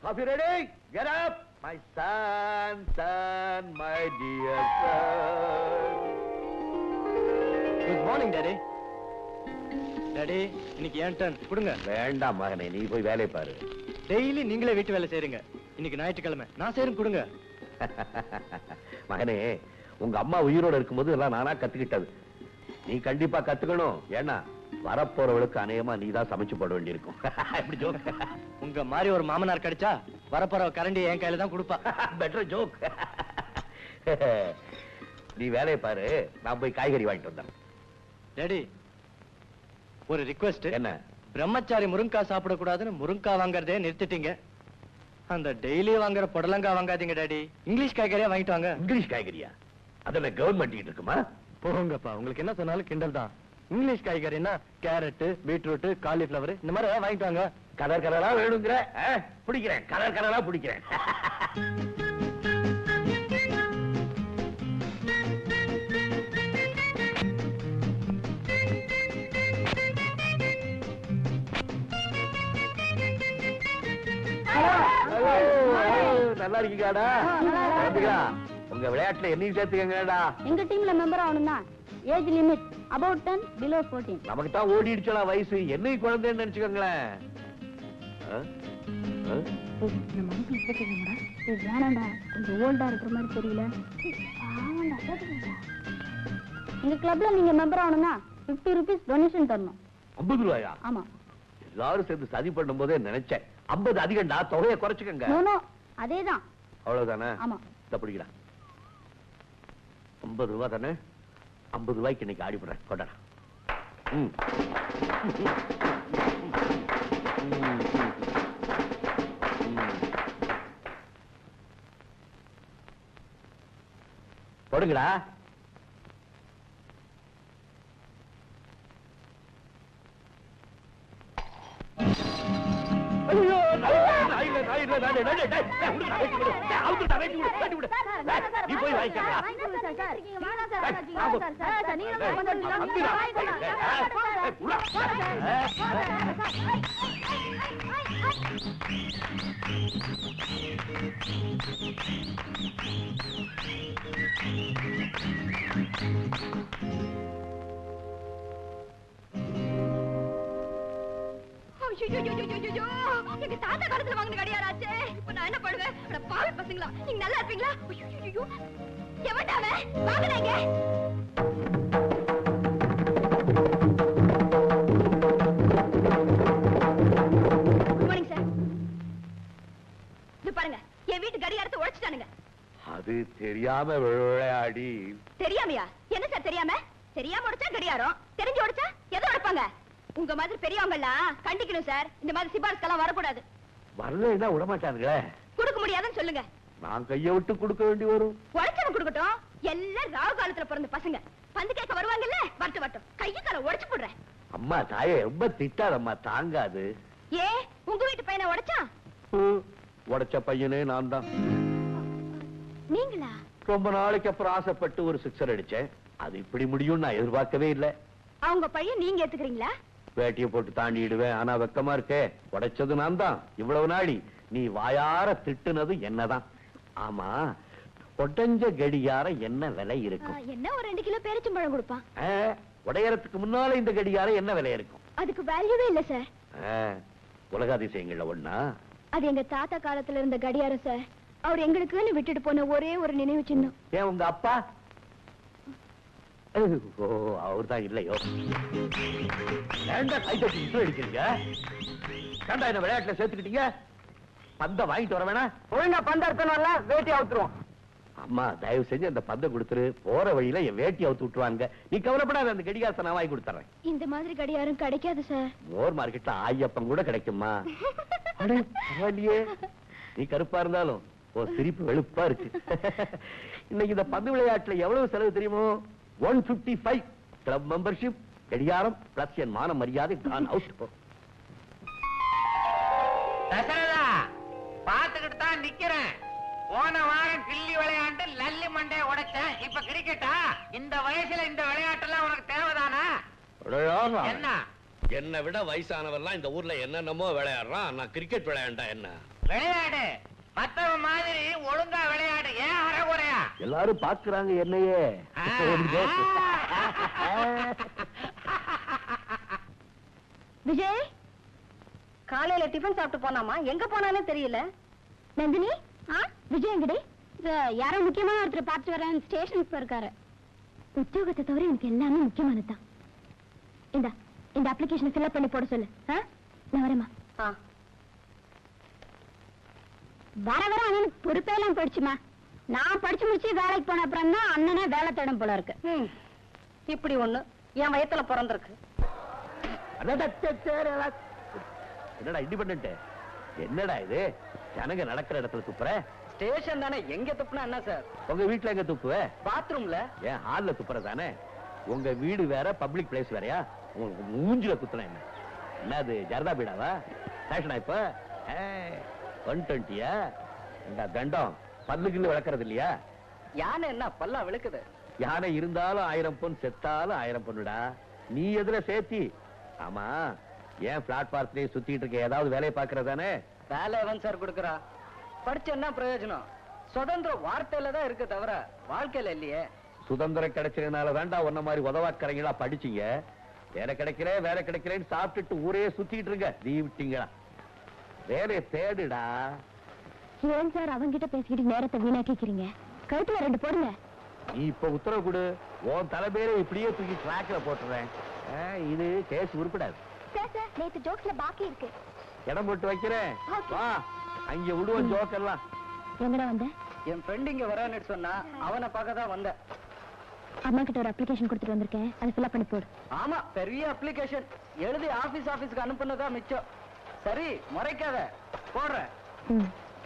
Coffee ready? Get up! My son, son, my dear son. Good morning daddy daddy இன்னைக்கு ஏன் turn கொடுங்க வேண்டாம் மகனே நீ போய் வேலையை பாரு டெய்லி நீங்களே வீட்டு வேலை செய்றீங்க இன்னைக்கு ஞாயிற்றுக்கிழமை நான் செய்றேன் கொடுங்க மகனே உங்க அம்மா உயிரோட இருக்கும்போது எல்லாம் நானா கத்துக்கிட்டது நீ கண்டிப்பா கத்துக்கணும் ஏன்னா வரப்போறவளுக்கு அநேகமா நீ தான் சமைச்சு போட வேண்டியிருக்கும் எப்படி ஜோக் உங்க மாதிரி ஒரு மாமனார் கிடைச்சா வரப்போற கரண்டி என் கையில தான் கொடுப்பா பெட்டர் ஜோக் நீ வேலையை பாரு நான் போய் காய்கறி வாங்கிட்டு வந்தேன் டாடி ஒரு ரிக்வெஸ்ட் என்ன பிரம்மச்சாரி முருங்கா சாப்பிடக்கூடாதுன்னு முருங்கா வாங்குறதே நிறுத்திட்டீங்க அந்த டெய்லி வாங்குற புடலங்கா வாங்காதீங்க டாடி இங்கிலீஷ் காய்கறியா வாங்கிட்டு வாங்க இங்கிலீஷ் காய்கறியா அதெல்லாம் கவர்மெண்ட் இருக்குமா போங்கப்பா உங்களுக்கு என்ன சொன்னாலும் கிண்டல் தான் இங்கிலீஷ் காய்கறின்னா கேரட் பீட்ரூட் காலிஃபிளவர் இந்த மாதிரி ஏதாவது வாங்கிட்டு வாங்க கலர் கலரா வேணுங்கிற ஆ? பிடிக்கிறேன் கலர் கலரா பிடிக்கிறேன் Hello, hello, நல்லா இருக்கீங்களாடா தம்பிகளா, உங்க விளையாட்டுல என்னையும் சேர்த்துக்கங்கடா எங்க டீம்ல மெம்பர் ஆகணும்னா age limit about ten below fourteen நமக்கு தான் ஓடிடுச்சோடா வயசு என்னையும் குழந்தைன்னு நினைச்சுக்கோங்களேன் ஆ? ஆ? வேணாண்டா கொஞ்சம் ஓல்டா இருக்கிற மாதிரி தெரியல ஆமாண்டா, கேட்டுக்கோடா. எங்க கிளப்ல நீங்க மெம்பர் ஆகணும்னா 50 ருபீஸ் டொனேஷன் தரணும் ஐம்பது ரூபாயா ஆமா எல்லாரும் சேர்ந்து சதி பண்ணும் போதே நினைச்சேன் ஐம்பது அதிகம்டா தொகையை குறைச்சுக்கங்க நோ நோ அதேதான் அவ்வளவுதானே ஆமா இந்த பிடிக்கடா ஐம்பது ரூபா தானே ஐம்பது ரூபாய்க்கு இன்னைக்கு ஆடிப்படுறேன் கொண்டாடா ம் போடுங்கடா ஐயோ நான் இல்ல நான் இல்ல நான் இல்ல நான் இல்ல டேய், டேய், விடுடா, வெட்டி விடு. டேய், அவுத்துடா, வெட்டி விடு, வெட்டி விடு. டேய், நீ போய் வாங்கிக்கடா. ஐயோ எங்க தாத்தா காலத்துல வாங்கின கடியாராச்சே இப்ப நான் என்ன பண்ணுவேன் அட பாவி பசங்களா நீங்க நல்லா இருப்பீங்களா ஐயோ எவன்டாவே வாங்குறீங்க குட் மார்னிங் சார் இது பாருங்க என் வீட்டு கடியாரத்தை உடைச்சிட்டானுங்க அது தெரியாம விளையாடி தெரியாமையா என்ன சார் தெரியாம தெரியாம உடைச்சா கடியாரம் தெரிஞ்சு உடைச்சா எதை உடைப்பாங்க உங்க மாதிரி பெரியவங்க எல்லாம் கண்டிக்கணும் சார் இந்த மாதிரி சிபாரிசுக்கெல்லாம் வரக்கூடாது வரலைன்னா விடமாட்டானுங்களே கொடுக்க முடியாதுன்னு சொல்லுங்க நான் கைய விட்டு கொடுக்க வேண்டி வரும் உடைச்சவன் கொடுக்கட்டும் எல்லாம் ராவு காலத்துல பிறந்த பசங்க பந்து கேட்க வருவாங்கல்ல வரட்டும் வரட்டும் கைய கால உடைச்சு போடுறேன் அம்மா தாயே ரொம்ப திட்டாதம்மா தாங்காது ஏ உங்க வீட்டு பையனை உடைச்சா ஹம், உடைச்ச பையனே நான் தான் நீங்களா ரொம்ப நாளைக்கு அப்புறம் ஆசைப்பட்டு ஒரு சிக்ஸர் அடிச்சேன் அது இப்படி முடியும் நான் எதிர்பார்க்கவே இல்லை அவங்க பையன் நீங்க ஏத்துக்கிறீங்களா வேட்டியை போட்டு தாண்டிடுவேன் ஆனா வெக்கமா இருக்கே உடைச்சது நான் தான் இவ்வளவு நாளி நீ வாயார திட்டுனது என்னதான் ஆமா உடைஞ்ச கடியார என்ன விலை ஆ, இருக்கும் என்ன ஒரு ரெண்டு கிலோ பேரிச்சம்பழம் கொடுப்பான் ஆ, உடையறதுக்கு முன்னால இந்த கடியார என்ன விலை இருக்கும் அதுக்கு வேல்யூவே இல்ல சார் ஆ, உலக அதிசயங்கள்ல ஒண்ணா அது எங்க தாத்தா காலத்துல இருந்த கடியாரம் சார் அவர் எங்களுக்குன்னு விட்டுட்டு போன ஒரே ஒரு நினைவு சின்னம் ஏன் உங்க அப்பா ஓ அவர்தான் இல்லையோ ஏன்டா கை தட்டி இட்டு அடிக்கிறீங்க ஏன்டா என்ன விளையாட்டுல சேர்த்துக்கிட்டீங்க பந்த வாங்கிட்டு வர வேணா ஒழுங்கா பந்த அர்த்தம்ல வேட்டி அவுத்துருவோம் அம்மா தயவு செஞ்சு அந்த பந்தை கொடுத்துரு போற வழியில என் வேட்டி அவுத்து விட்டுருவாங்க நீ கவலைப்படாத அந்த கடிகாசை நான் வாங்கி கொடுத்துறேன் இந்த மாதிரி கடியாரம் கிடைக்காது சார் மோர் மார்க்கெட்ல ஆயப்பம் கூட கிடைக்குமா அடே, பரவாயில்லையே நீ கருப்பா இருந்தாலும் ஓ சிரிப்பு வெளுப்பா இருக்கு இன்னைக்கு இந்த பந்து விளையாட்டுல எவ்வளவு செலவு தெரியுமோ one fifty five club membership கடிகாரம் பிளஸ் என் மான மரியாதை நான் அவுட் தசரதா பாத்துக்கிட்டு தான் நிக்கிறேன் போன வாரம் கிள்ளி விளையாண்டு லல்லி மண்டைய உடைச்சேன் இப்ப கிரிக்கெட்டா இந்த வயசுல இந்த விளையாட்டெல்லாம் உனக்கு தேவைதானா என்ன என்னை விட வயசானவர்லாம் இந்த ஊர்ல என்னென்னமோ விளையாடுறான் நான் கிரிக்கெட் விளையாண்டா என்ன விளையாடு மத்தவன் மாதிரி ஒழுங்கா விளையாடு ஏன் அறகுறையா எல்லாரும் பாக்குறாங்க என்னையே ஆ. ஒரு joke. விஜய் காலையில டிஃபன் சாப்பிட்டு போனாமா எங்க போனானே தெரியல நந்தினி ஆ விஜய் எங்கடி இது யாரோ முக்கியமான ஒருத்தர் பார்த்து வரேன் ஸ்டேஷனுக்கு போயிருக்காரு உத்தியோகத்தை தவிர எனக்கு எல்லாமே முக்கியமானதுதான் இந்த இந்த அப்ளிகேஷனை ஃபில்அப் பண்ணி போட சொல்லு ஆ நான் வரேம்மா ஆ வர வர அண்ணனுக்கு பொறுப்பே எல்லாம் போயிடுச்சுமா நான் படிச்சு முடிச்சு வேலைக்கு போன அப்புறம் தான் அண்ணனே வேலை தேடும் போல இருக்கு ம். இப்படி ஒண்ணு என் வயத்துல பிறந்திருக்கு அடடா, சே, சே, அடடா. என்னடா இண்டிபெண்ட் என்னடா இது ஜனங்க நடக்கிற இடத்துல துப்புற ஸ்டேஷன் தானே எங்க துப்புனா என்ன சார் உங்க வீட்டுல எங்க துப்புவ பாத்ரூம்ல ஏன் ஹால்ல துப்புறதானே உங்க வீடு வேற பப்ளிக் பிளேஸ் வேறயா உங்களுக்கு மூஞ்சில குத்துன என்ன என்னது ஜரதா பீடாவா ஃபேஷனா இப்ப ஒன் டுவெண்ட்டியா இந்த தண்டம் பல்லுக்குன்னு விளக்குறது இல்லையா யானை என்ன பல்லா விளக்குது யானை இருந்தாலும் ஆயிரம் பொன் செத்தாலும் ஆயிரம் பொண்ணுடா நீ எதுல சேர்த்தி ஆமா ஏன் பிளாட்பாரத்திலேயே சுத்திட்டு இருக்க ஏதாவது வேலையை பாக்குறதானே வேலை எவன் சார் கொடுக்கறா படிச்ச என்ன பிரயோஜனம் சுதந்திர வார்த்தையில தான் இருக்கு தவிர வாழ்க்கையில இல்லையே சுதந்திரம் கிடைச்சதுனால தான்டா உன்ன மாதிரி உதவாக்கறீங்களா படிச்சீங்க வேலை கிடைக்கல வேலை கிடைக்கலன்னு சாப்பிட்டுட்டு ஊரே சுத்திட்டு இருங்க நீ விட்டீங்களா வேலையை தேடுடா ஏன் சார் அவங்கிட்ட பேசிக்கிட்டு நேரத்தை வீணாக்கிக்கிறீங்க கழுத்துல ரெண்டு போடுங்க நீ இப்ப உத்தரவு கொடு உன் தலைமையில இப்படியே தூக்கி ட்ராக்ல போட்டுறேன் ஆ, இது கேஸ் உருப்படாது சார் சார் நேத்து ஜோக்ஸ்ல பாக்கி இருக்கு இடம் போட்டு வைக்கிறேன் Okay. வா அங்க விடுவோம் ஜோக்கெல்லாம் எங்கடா வந்த என் ஃப்ரெண்ட் இங்க வரான்னு சொன்னா அவனை பார்க்க தான் வந்தேன் அம்மா கிட்ட ஒரு அப்ளிகேஷன் கொடுத்துட்டு வந்திருக்கேன் அதை ஃபில்அப் பண்ணி போடு ஆமா பெரிய அப்ளிகேஷன் எழுதி ஆபீஸ் ஆபீஸ்க்கு அனுப்புனதா மிச்சம் சரி முறைக்காத போடுறேன் ம்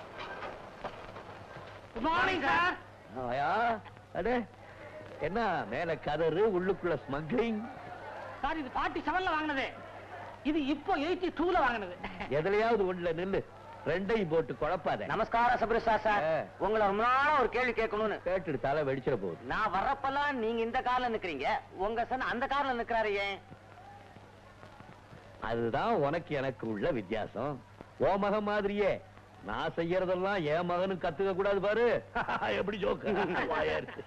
குட் மார்னிங் சார் ஆயா அடே என்ன மேல கதறு உள்ளுக்குள்ள ஸ்மக்லிங் சார் இது ஃபார்ட்டி செவன்ல வாங்கினது இது இப்போ எயிட்டி டூல வாங்கினது எதுலயாவது ஒண்ணுல நில்லு ரெண்டையும் போட்டு குழப்பாத நமஸ்காரம் சபரிசா சார் ஆ. உங்களை ரொம்ப நாளா ஒரு கேள்வி கேட்கணும்னு கேட்டுட்டு தலை வெடிச்சிட போகுது நான் வர்றப்பெல்லாம் நீங்க இந்த கார்ல நிக்கிறீங்க உங்க சன் அந்த கார்ல நிக்கிறாரு ஏன் அதுதான் உனக்கு எனக்கு உள்ள வித்தியாசம் ஓ மகன் மாதிரியே நான் செய்யறதெல்லாம் என் மகனும் கத்துக்க கூடாது பாரு எப்படி ஜோக்கு வாயா இருக்கு.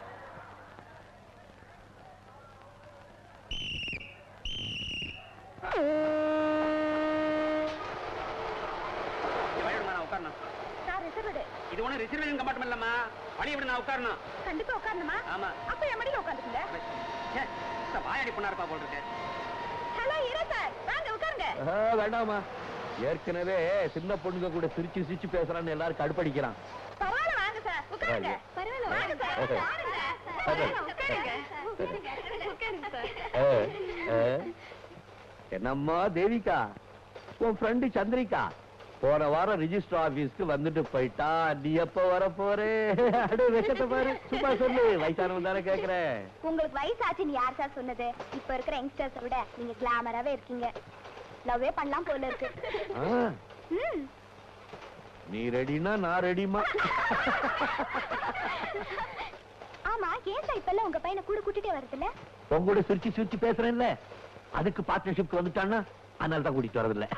நான் உட்காரணும் சார் ரிசர்வ்டு இது ஒண்ணு ரிசர்வேஷன் கம்பார்ட்மெண்ட் இல்லம்மா வழி விட நான் உட்காரணும் கண்டிப்பா உட்காரணுமா ஆமா அப்ப என் மடியில உட்காந்துக்குங்க ச்சே, இந்த வாயாடி பொண்ணா இருப்பா போல் இருக்கு ஹலோ இரா சார் வாங்க உட்காருங்க ஆ, வேண்டாமா ஏற்கனவே சின்ன பொண்ணுங்க கூட சிரிச்சு சிரிச்சு பேசுறான்னு எல்லாரும் கடுப்படிக்கிறான் பரவாயில்ல வாங்க சார் உட்காருங்க பரவாயில்ல வாங்க சார் ஓகே. வாங்க உட்காருங்க உட்காருங்க சார் ஏ, ஏ. என்னம்மா தேவிகா உன் ஃப்ரெண்டு சந்திரிகா போன வாரம் ரிஜிஸ்டர் ஆபீஸ்க்கு வந்துட்டு போயிட்டா நீ எப்ப வர போறே அடே வெக்கத்தை பாரு சும்மா சொல்லு வயசானவன் தானே கேக்குறேன் உங்களுக்கு வயசாச்சுன்னு யார் சார் சொன்னது இப்ப இருக்கிற யங்ஸ்டர்ஸ் விட நீங்க கிளாமராவே இருக்கீங்க லவ்வே பண்ணலாம் போல இருக்கு ஆ, ம். நீ ரெடினா நான் ரெடிமா ஆமா ஏன் சார் இப்ப எல்லாம் உங்க பையனை கூட கூட்டிட்டே வருதுல்ல உங்களோட சிரிச்சு சிரிச்சு பேசுறேன்ல அதுக்கு பார்ட்னர்ஷிப் வந்துட்டான்னா அதனால தான் கூட்டிட்டு வரதில்ல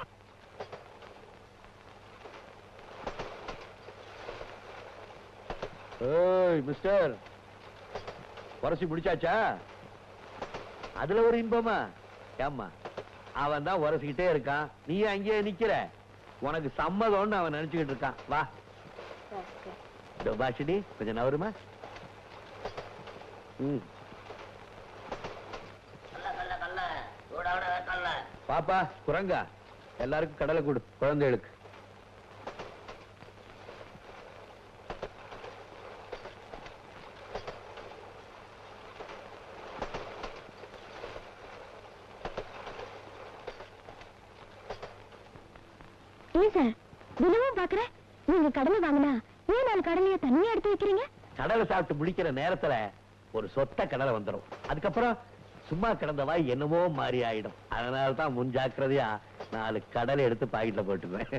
ஏய் மிஸ்டர் உரசி முடிச்சாச்சா அதுல ஒரு இன்பமா ஏம்மா அவன் தான் உரசிக்கிட்டே இருக்கான் நீ அங்கேயே நிக்கிற உனக்கு சம்மதம்னு அவன் நினைச்சுக்கிட்டு இருக்கான் வா இதோ பாஷினி கொஞ்சம் நவருமா ம் பாப்பா குரங்கா எல்லாருக்கும் கடலை கொடு குழந்தைகளுக்கு ஏன் சார் தினமும் பாக்குறேன் நீங்க கடலை வாங்கினா ஏன் நாலு கடலைய தனியா எடுத்து வைக்கிறீங்க கடலை சாப்பிட்டு முடிக்கிற நேரத்துல ஒரு சொத்த கடலை வந்துடும் அதுக்கப்புறம் சும்மா கிடந்த வாய் என்னமோ மாறி ஆயிடும் அதனால தான் முன்ஜாக்கிரதையா நாலு கடலை எடுத்து பாக்கெட்ல போட்டுக்குவேன்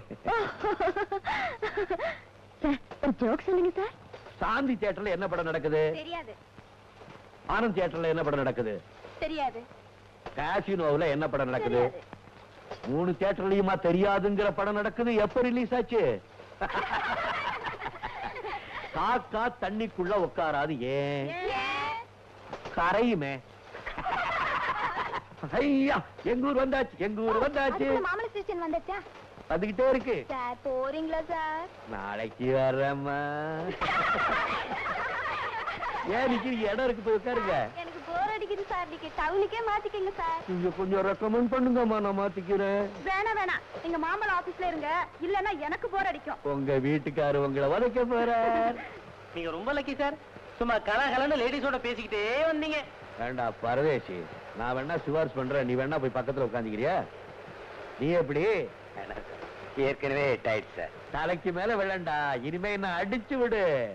சார் ஒரு ஜோக் சொல்லுங்க சார் சாந்தி தியேட்டர்ல என்ன படம் நடக்குது தெரியாது ஆனந்த் தியேட்டர்ல என்ன படம் நடக்குது தெரியாது காசினோவுல என்ன படம் நடக்குது மூணு தியேட்டர்லயுமா தெரியாதுங்கிற படம் நடக்குது எப்ப ரிலீஸ் ஆச்சு காக்கா தண்ணிக்குள்ள உட்காராது ஏன் கரையுமே ஐயா எங்க ஊர் வந்தாச்சு எங்க ஊர் வந்தாச்சு மாமல ஸ்டேஷன் வந்துச்சா வந்துகிட்டே இருக்கு சார் போறீங்களா சார் நாளைக்கு வர்றேம்மா ஏன் நிக்கிறீங்க இடம் இருக்கு போய் உட்காருங்க எனக்கு போர் அடிக்குது சார் நீங்க டவுனுக்கே மாத்திக்கங்க சார் நீங்க கொஞ்சம் ரெக்கமெண்ட் பண்ணுங்கம்மா நான் மாத்திக்கிறேன் வேணாம் வேணாம் நீங்க மாமல ஆபீஸ்ல இருங்க இல்லன்னா எனக்கு போர் அடிக்கும் உங்க வீட்டுக்காரு உங்களை வதைக்க போறார் நீங்க ரொம்ப லக்கி சார் சும்மா கலகலன்னு லேடிஸோட பேசிக்கிட்டே வந்தீங்க வேண்டா பரதேசி நான் வேணா சிபாரிசு பண்றேன் நீ வேணா போய் பக்கத்துல உட்காந்துக்கிறியா நீ எப்படி ஏற்கனவே டைட் சார் தலைக்கு மேல விழண்டா இனிமே என்ன அடிச்சு விடு